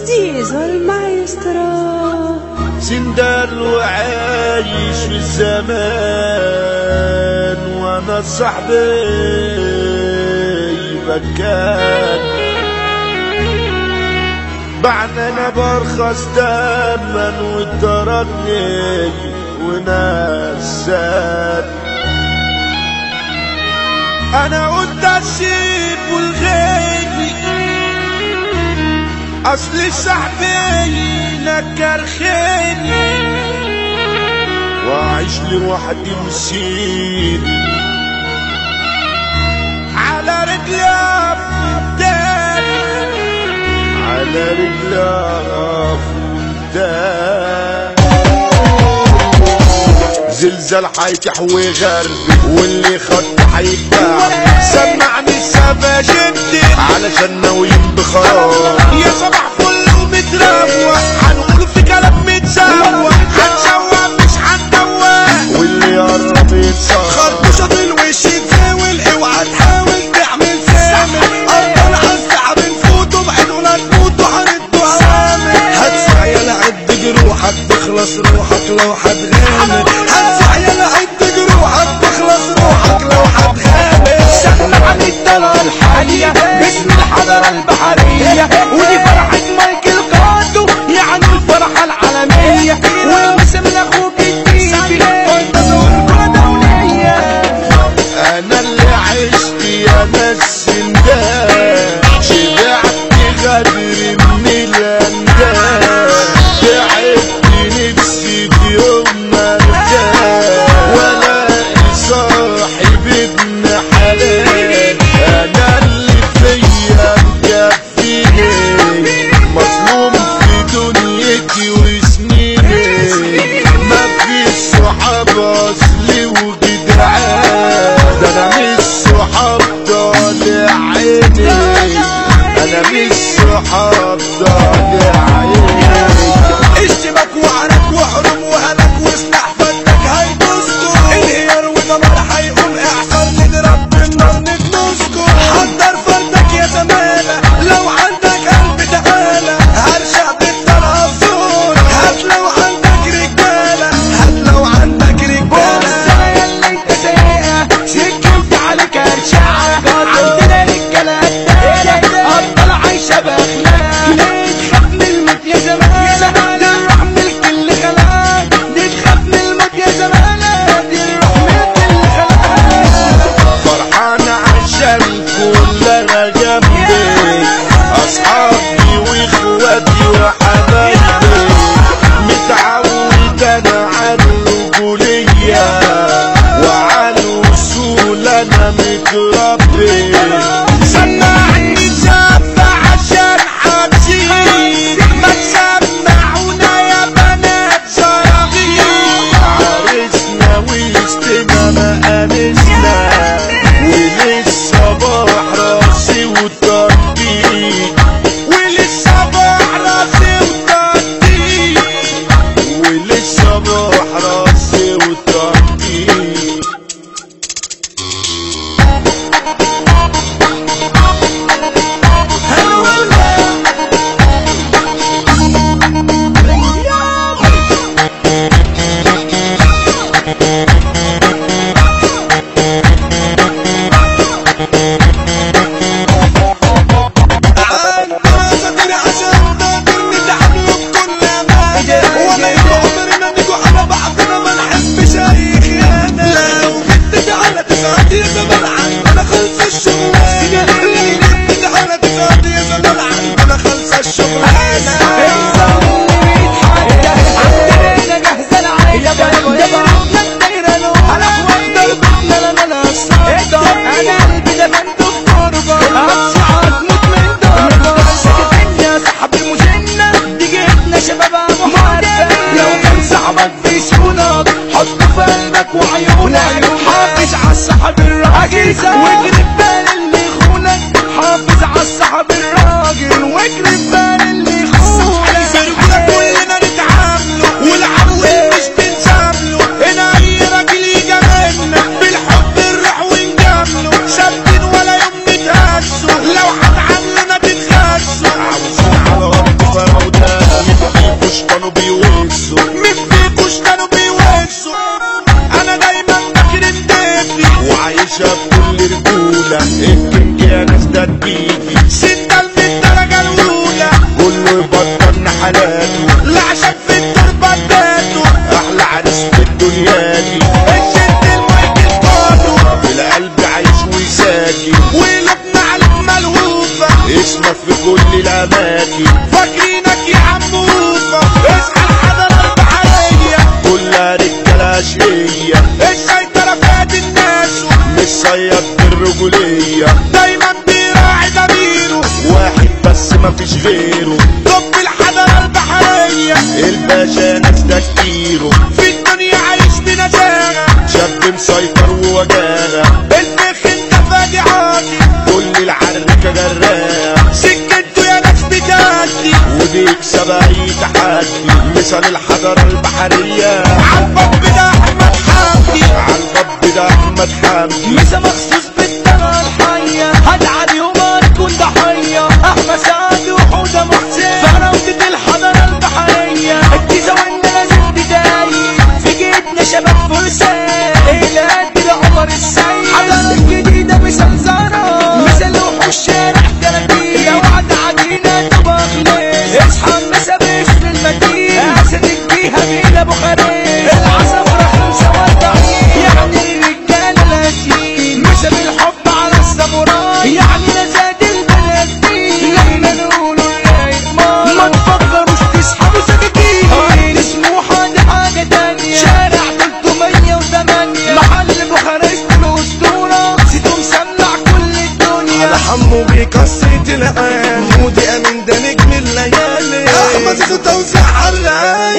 زيزو المايسترو سندال وعايش في الزمان وانا صاحبي بكان بعد انا برخص دما واتطردني ونسان انا قلت اسيب والغيبي اصل صاحبي نكر خيري واعيش لوحدي مسيري على رجلي افدان على رجلي افدان زلزال حيتحوي غربي واللي خط حيتباع سمعني السما جدي علشان ناويين بخراب يا صباح فل ومتروق هنقول في كلام متسوق هنشوق مش هندوق واللي يقرب يتصاب خربوشة بالوش تزاول اوعى تحاول تعمل سامل افضل عالساعة بنفوتوا بعينونا تموتوا هندوا عوامل هدفع يلا عد جروحك تخلص روحك لو هتغامر هدفع يلا عد جروحك تخلص روحك لو هتغامر شغل عن الدلع الحالية باسم الحضارة البحرية ودي فرحة مايكل كاتو يعني الفرحة العالمية والمسم لاخوك الديبي قلت ازور كرة دولية انا اللي عشت يا ناس النداء شبعت غدر من الانداد تعبت نفسي في يوم ما ارتاح والاقي صاحب ابن حلال انا اللي فيا مكفيني مظلوم في دنيتي وسنيني ما فيش صحاب اصلي وجدعان ده انا مش صحاب طالع عيني انا مش صحاب طالع عيني اشتبك وعنك وحرم وهلك وسلاح فدك هيدوسكو انهيار ودمار هيقوم اعصار نضرب بالنار نكنسكو حضر فردك يا زمالة لو عندك قلب تعالى هرشع بالترابزون هات لو عندك رجالة هات لو عندك رجالة السنة اللي انت سايقها سكنت عليك ارشعة عندنا رجالة قدامك افضل عايشة باخلاق ليه تخاف من الموت يا زمالة دي الروح ملك اللي خلاك دي تخاف من الموت يا زمالة دي الروح ملك اللي خلاك فرحان عشان كلنا جنبي اصحابي واخواتي وحبايبي متعود انا على الرجولية وعلى الوصول انا متربي سمعني زفة عشان حبسين ما تسمعونا يا بنات صراغير عرسنا وسطنا ما انسنا وللصباح راسي وتطبيق وللصباح راسي وتطبيق وللصباح راسي وتطبيق عنا صدري عشان خاطر نتعاملوا بكل امان ولا يقدرنا نجوا على بعضنا ما نحبش اي خيانه لو جيت على تسعة يا زمان عندنا خلص الشغلانه لو جيت على تسعة يا زمان عندنا خلص الشغلانه حط في قلبك وعيونك حافظ على الصحاب الراجل واجري بال اللي يخونك حافظ على الصحاب الراجل واجري بال اللي يخونك برجولة كلنا نتعاملوا والعقل مش بنسامله هنا اي راجل يجاملنا بالحب نروح ونجامله ثابتين ولا يوم نتهزوا لو هتعاملونا تتخسوا عاوزين على رب في كل الاماكن فاكرينك يا عموفة اصحى الحضارة البحرية كلها رجاله اشقيه السيطرة فات الناس مش صياد بالرجوليه دايما بيراعي ضميره واحد بس مفيش غيره طب الحضارة البحرية الباشا ناس ده كتيره في الدنيا عايش بنزاهة شاب مسيطر ووجاهه الفخ انت فادي عاطي كل العركه جراح سكته يا ناس بتاعتي وبيكسب اي تحدي مثال الحضاره البحريه عالباب ده احمد حمدي عالباب ده احمد حمدي مسا مخصوص بالدمى الحية هدعى اليوم تكون ضحية أحمد سعد وحودة محسن فراودة الحضارة البحرية الجيزة والنازل بداية في جيتنا شباب فرسان إلهات العمر السيد حضارة جديدة مسنزرة مثل وحوش الشارع ترابية لو عد علينا تبقى خليل اصحى مسا باسم المدينة أسد الجيهة مين أبو خليل العصب رحم سواد يعني الرجالة الأسيين مش بالحب على الساموراي يعني نزاد البلدين لما نقولوا الإدمان ما تفكروش تسحبوا سكاكين سموحة دي حاجة تانية شارع 308 محل بوخارست الأسطورة سيتو مسمع كل الدنيا على حمو بكسرة العين مودي امين ده نجم الليالي احمد توزيع حراق